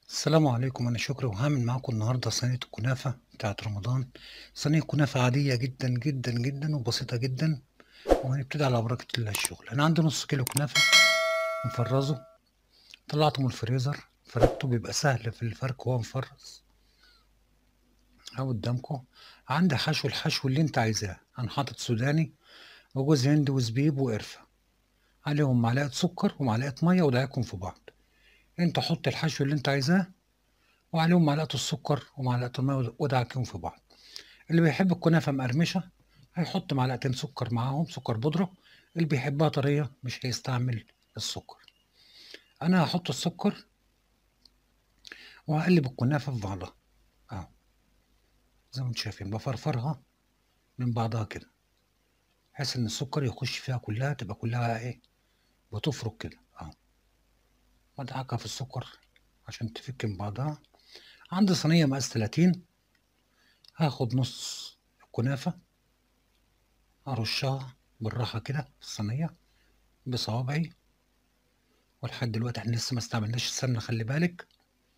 السلام عليكم أنا شكري وهاعمل معاكم النهاردة صينية الكنافة بتاعة رمضان، صينية كنافة عادية جدًا، جدًا، جدًا وبسيطة جدًا، وهنبتدي على بركة الله الشغل، أنا عندي نُص كيلو كنافة مفرّزه، طلّعته من الفريزر، فردته بيبقى سهل في الفرك وهو مفرّز. أهو قدّامكم، عندي حشو الحشو اللي أنت عايزاه، أنا حاطط سوداني وجوز هند وزبيب وقرفة، عليهم معلقة سكر ومعلقة مَيّة ودعكهم في بعض، أنت حُط الحشو اللي أنت عايزاه وعليهم معلقة السكر ومعلقة المَيّة ود ودعكيهم في بعض، اللي بيحب الكنافة مقرمشة هيحط معلقتين سكر معاهم سكر بودرة، اللي بيحبها طرية مش هيستعمل السكر. أنا هاحط السكر وهاقلّب الكنافة في بعضها، أهو. زي ما أنتم شايفين بافرفرها من بعضها كده، بحيث إن السكر يخش فيها كلّها تبقى كلّها إيه، بتفرُك كده، أهو. وأدعكها في السكر عشان تفِك من بعضها. عندي صينية مقاس 30 هاخد نُص الكنافة أرُشّها بالراحة كده في الصينية بصوابعي، ولحد دلوقتي إحنا لسه ما استعملناش السمنة خلّي بالِك.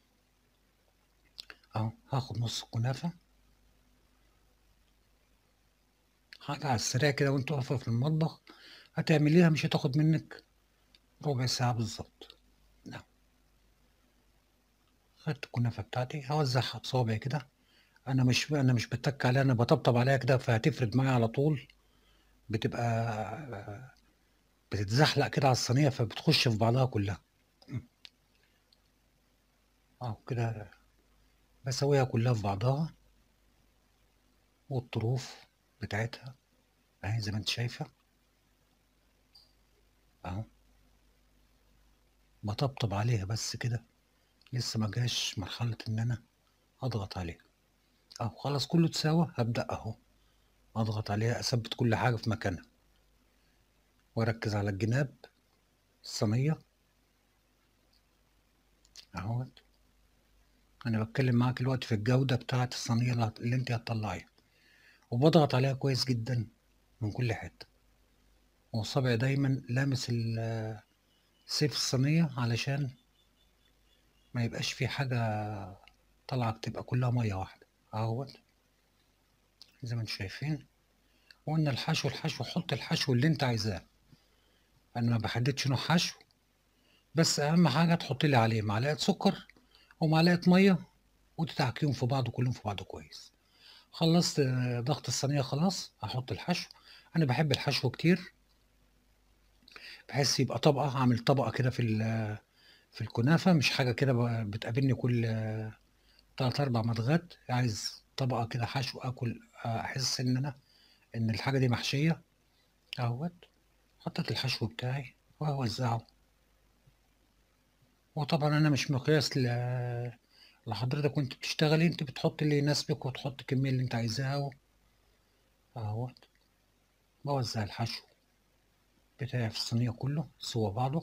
أهو، هاخد نُص الكنافة حاجة على السريع كده وأنتِ واقفة في المطبخ هتعمليها مش هتاخد منِّك ربع ساعة بالضبط. أهو. خدت الكنافة بتاعتي هاوزّعها بصوابعي كده، أنا مش أنا مش باتّك عليها أنا باطبطب عليها كده فهتفرد معايا على طول، بتبقى بتتزحلق كده على الصينية فبتخش في بعضها كلّها. إمم. أهو كده باساويها كلّها في بعضها. والطروف بتاعتها أهي زي ما أنتِ شايفة. أهو. باطبطب عليها بس كده، لسه ما جاش مرحلة إن أنا أضغط عليها. أهو خلاص كلّه اتساوى، هابدأ أهو أضغط عليها أثبّت كل حاجة في مكانها. وأركّز على الجناب الصينية. أهوّة. أنا باتكلّم معاكِ دلوقتي في الجودة بتاعة الصينية اللي هت اللي أنتِ هتطلّعيها. وباضغط عليها كويس جدًا من كل حتّة. وصابعي دايمًا لامس ال سيف الصينية علشان ما يبقاش في حاجة طالعة تبقى كلّها مَيّة واحدة، أهوّة. زي ما أنتم شايفين. وقُلنا الحشو الحشو حُط الحشو اللي أنت عايزاه. أنا ما باحدّدش نوع حشو، بس أهم حاجة تحُطّي لي عليه معلقة سكر ومعلقة مَيّة وتدعكيهم في بعض كلّهم في بعض كويس. خلّصت ضغط الصينية خلاص، هاحط الحشو، أنا باحب الحشو كتير. بحيث يبقى طبقة، أعمل طبقة كده في ال في الكنافة مش حاجة كده ب بتقابلني كل 3، 4 مضغات، عايز طبقة كده حشو آكل أحس إن أنا إن الحاجة دي محشية. أهوّة. حطيت الحشو بتاعي وهاوزّعه. وطبعًا أنا مش مقياس ل لحضرتك وأنتِ بتشتغلي، أنتِ بتحُطّي اللي يناسبِك وتحُطّي الكمية اللي أنتِ عايزاها و أهوّة. باوزّع الحشو بتاعي في الصينية كلّه سِوَى بعضه.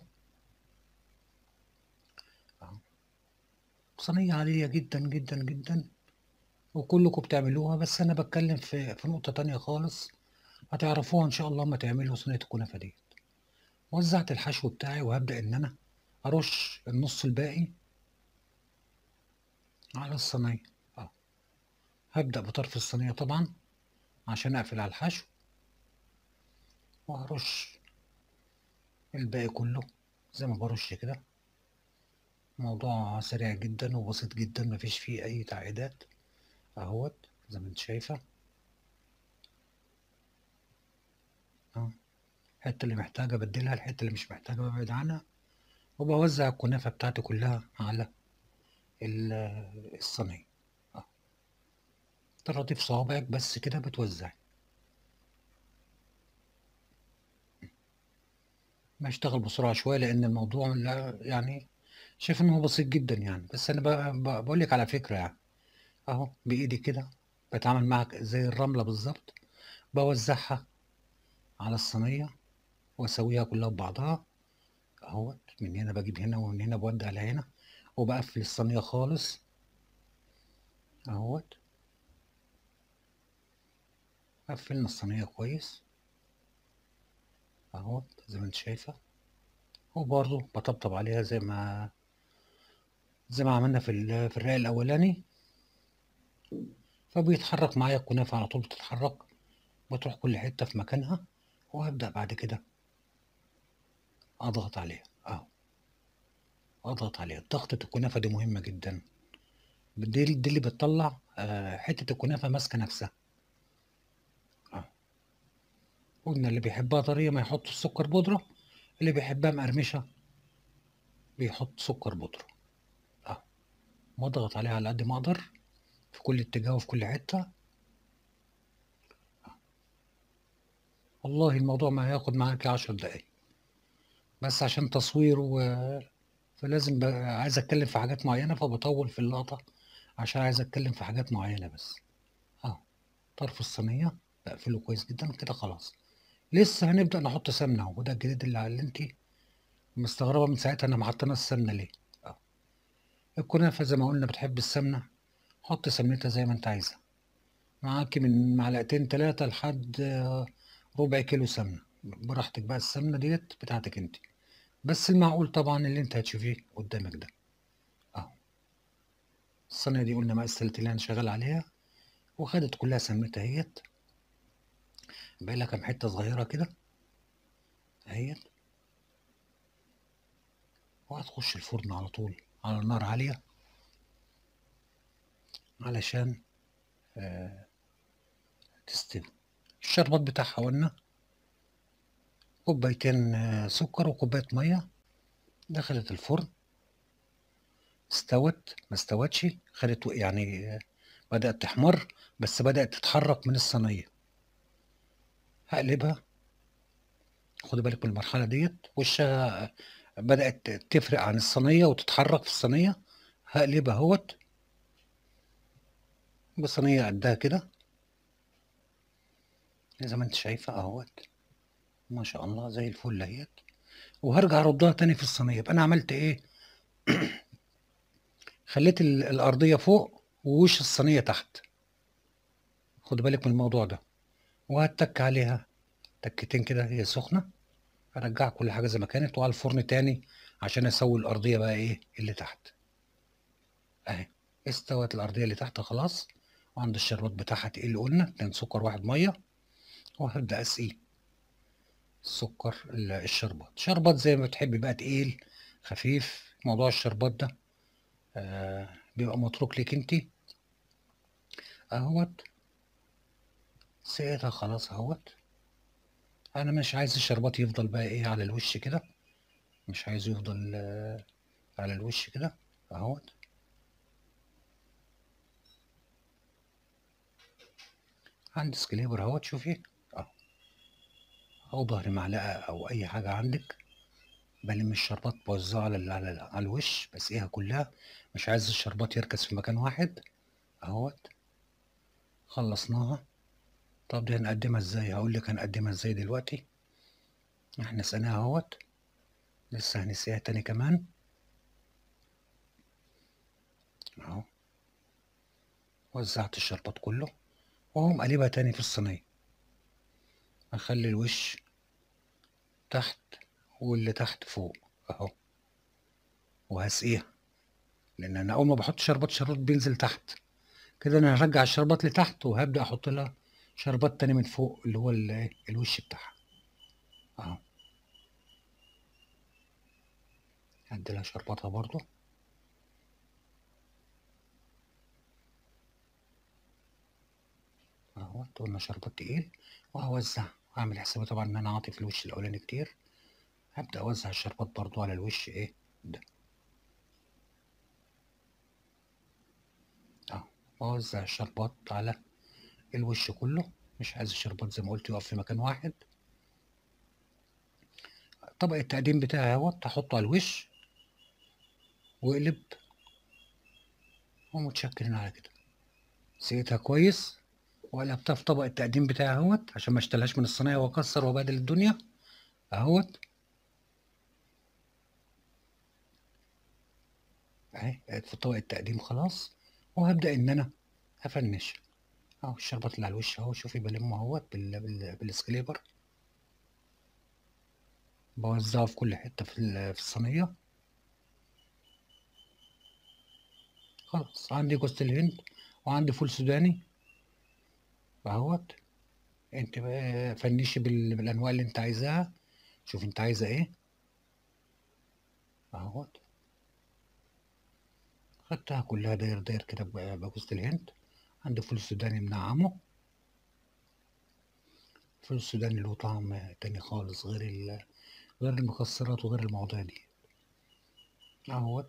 أهو. صينية عادية جدًا، جدًا، جدًا وكلّكم بتعملوها، بس أنا باتكلّم في في نقطة تانية خالص هتعرفوها إن شاء الله أمّا تعملوا صينية الكنافة ديّة. وزّعت الحشو بتاعي وهابدأ إن أنا أرُش النُص الباقي على الصينية، آه. هابدأ بطرف الصينية طبعًا عشان أقفل على الحشو. وهارُش الباقي كلّه زي ما بارُش كده. الموضوع سريع جدًا وبسيط جدًا ما فيش فيه أي تعقيدات. أهوّة، زي ما أنتِ شايفة. آه. الحتّة اللي محتاجة أبدّلها، الحتّة اللي مش محتاجة بابعد عنها. وباوزّع الكنافة بتاعتي كلّها على ال الصينية. آه. تضغطي في صوابعِك بس كده بتوزّعي. إمم. باشتغل بسرعة شوية لإن الموضوع لا يعني شايف إن هو بسيط جدًا يعني، بس أنا ب ب باقول لِك على فكرة يعني. أهو بإيدي كده باتعامل معاها ك زي الرملة بالضبط، باوزّعها على الصينية وأساويها كلّها ببعضها. أهوّة. من هنا باجيب هنا ومن هنا باودّي على هنا وباقفّل الصينية خالص. أهوّة. قفّلنا الصينية كويس. أهوّة، زي ما أنتِ شايفة. وبرضه باطبطب عليها زي ما زي ما عملنا في ال- في الرق الاولاني فبيتحرك معايا الكنافه على طول بتتحرك بتروح كل حته في مكانها وهبدا بعد كده اضغط عليها اهو اضغط عليها ضغطه الكنافه دي مهمه جدا دي دي اللي بتطلع آه، حته الكنافه ماسكه نفسها اهو قلنا اللي بيحبها طريه ما يحط السكر بودره اللي بيحبها مقرمشه بيحط سكر بودره اهو واضغط عليها على قد ما اقدر في كل اتجاه وفي كل حته والله الموضوع ما هياخد معاك عشر دقايق بس عشان تصوير و... فلازم ب... عايز اتكلم في حاجات معينه فبطول في اللقطه عشان عايز اتكلم في حاجات معينه بس اهو طرف الصينيه بقفله كويس جدا كده خلاص لسه هنبدا نحط سمنه وده الجديد اللي اللي انت مستغربه من ساعتها انا حطينا السمنه ليه اهو الكنافه زي ما قلنا بتحب السمنه حط سمنتها زي ما انت عايزها معاكي من معلقتين تلاتة لحد آه، ربع كيلو سمنة براحتك بقى السمنة ديت بتاعتك انت بس المعقول طبعا اللي انت هتشوفيه قدامك ده اهو الصينية دي قلنا مقاس تلت اللي انا شغال عليها وخدت كلها سمنتها اهيت باقي لها كام حتة صغيرة كده اهيت وهتخش الفرن على طول على نار عالية علشان آه تستوي الشربات بتاعها قلنا كوبايتين آه، سكر وكوباية مية دخلت الفرن استوت ما استوتش خدت وق- يعني آه، بدأت تحمر بس بدأت تتحرك من الصينية هقلبها خدي بالك من المرحلة ديت وشها آه، بدأت تفرق عن الصينية وتتحرك في الصينية هقلبها اهوت بصينية قدها كده زي ما انت شايفة اهوت ما شاء الله زي الفل اهيت وهرجع اردها تاني في الصينية يبقى انا عملت ايه خليت ال- الأرضية فوق ووش الصينية تحت خد بالك من الموضوع ده وهتك عليها تكتين كده هي سخنة ارجع كل حاجة زي ما كانت وعلى الفرن تاني عشان اسوي الأرضية بقى ايه اللي تحت اهي استوت الأرضية اللي تحت خلاص وعند الشربات بتاعها تقل قلنا اتنين سكر واحد مية وهبدأ اسقي السكر ال- الشربات شربات زي ما تحبي بقى تقيل خفيف موضوع الشربات ده آه بيبقى متروك ليك انتي اهوت سقيتها خلاص اهوت انا مش عايز الشربات يفضل بقى ايه على الوش كده مش عايزه يفضل آه، على الوش كده اهوت عندي سكليبر اهوت شوفي اهو او ظهر معلقه او اي حاجه عندك بلم الشربات بوزعه على ال- على, ال- على الوش بسقيها كلها مش عايز الشربات يركز في مكان واحد اهوت خلصناها طب دي هنقدمها ازاي هقول لك هنقدمها ازاي دلوقتي احنا سقيناها اهوت لسه هنسقيها تاني كمان اهو وزعت الشربات كله واقوم قلبها تاني في الصينيه اخلي الوش تحت واللي تحت فوق اهو وهسقيها لان انا اول ما بحط شربات شربات بينزل تحت كده انا هرجع الشربات لتحت وهبدا احط لها شربات تاني من فوق اللي هو ال- إيه؟ الوش بتاعها اهو هدي لها شرباتها برضو اهو قلنا شربات تقيل وهوزع هعمل حسابي طبعا ان انا عاطي في الوش الاولاني كتير هبدا اوزع الشربات برضو على الوش ايه ده اهو اوزع الشربات على الوش كله مش عايز الشربات زي ما قلت يقف في مكان واحد طبق التقديم بتاعي اهوت هحطه على الوش واقلب ومتشكرين على كده سقيتها كويس وقلبتها في طبق التقديم بتاعي اهوت عشان ما اشتلهاش من الصينيه واكسر وابهدل الدنيا اهوت اهي بقت في طبق التقديم خلاص وهبدا ان انا افنش اهو الشربات اللي على الوش اهو شوفي بلمه اهوت بال... بال... بالسكليبر بوزعه في كل حته في ال- في الصينيه خلاص عندي جوز الهند وعندي فول سوداني اهوت انت بقى فنشي بال- بالانواع اللي انت عايزاها شوف انت عايزه ايه اهوت خدتها كلها داير داير كده ب- بجوز الهند عندي فول سوداني منعمه الفول السوداني له طعم تاني خالص غير ال غير المكسرات وغير المواضيع دي اهوت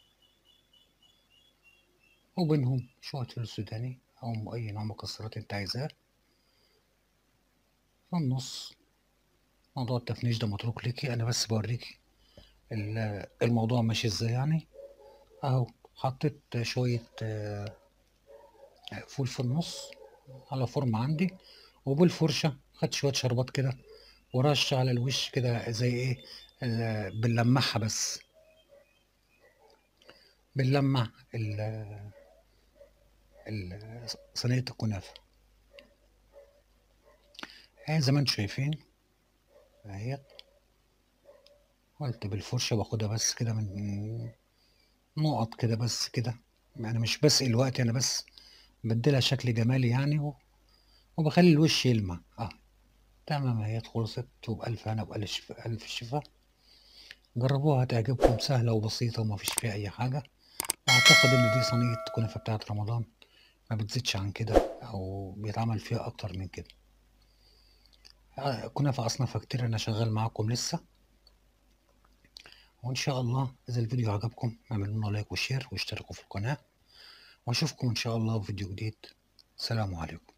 وبينهم شوية فول سوداني أو أي نوع مكسرات أنت عايزاه في النص موضوع التفنيش ده متروك ليكي أنا بس بوريكي ال- الموضوع ماشي ازاي يعني أهو حطيت شوية آه، فول في النص على فرن عندي وبالفرشة خدت شوية شربات كده ورش على الوش كده زي ايه آه، بنلمعها بس بنلمع ال- ال- صينية الكنافة اهي زي ما انتوا شايفين اهي قلت بالفرشة باخدها بس كده من نقط كده بس كده يعني مش بسقي الوقت انا بس بديلها شكل جمالي يعني و- وبخلي الوش يلمع اه تمام اهي خلصت وبألف هنا وبألف شفا ألف شفا جربوها هتعجبكم سهلة وبسيطة وما فيش فيها أي حاجة وأعتقد إن دي صينية كنافة بتاعة رمضان ما بتزيدش عن كده أو بيتعمل فيها أكتر من كده آه، كنافة أصنافها كتير أنا شغال معاكم لسه وإن شاء الله إذا الفيديو عجبكم اعملوا لنا لايك وشير واشتركوا في القناة وأشوفكم إن شاء الله في فيديو جديد سلام عليكم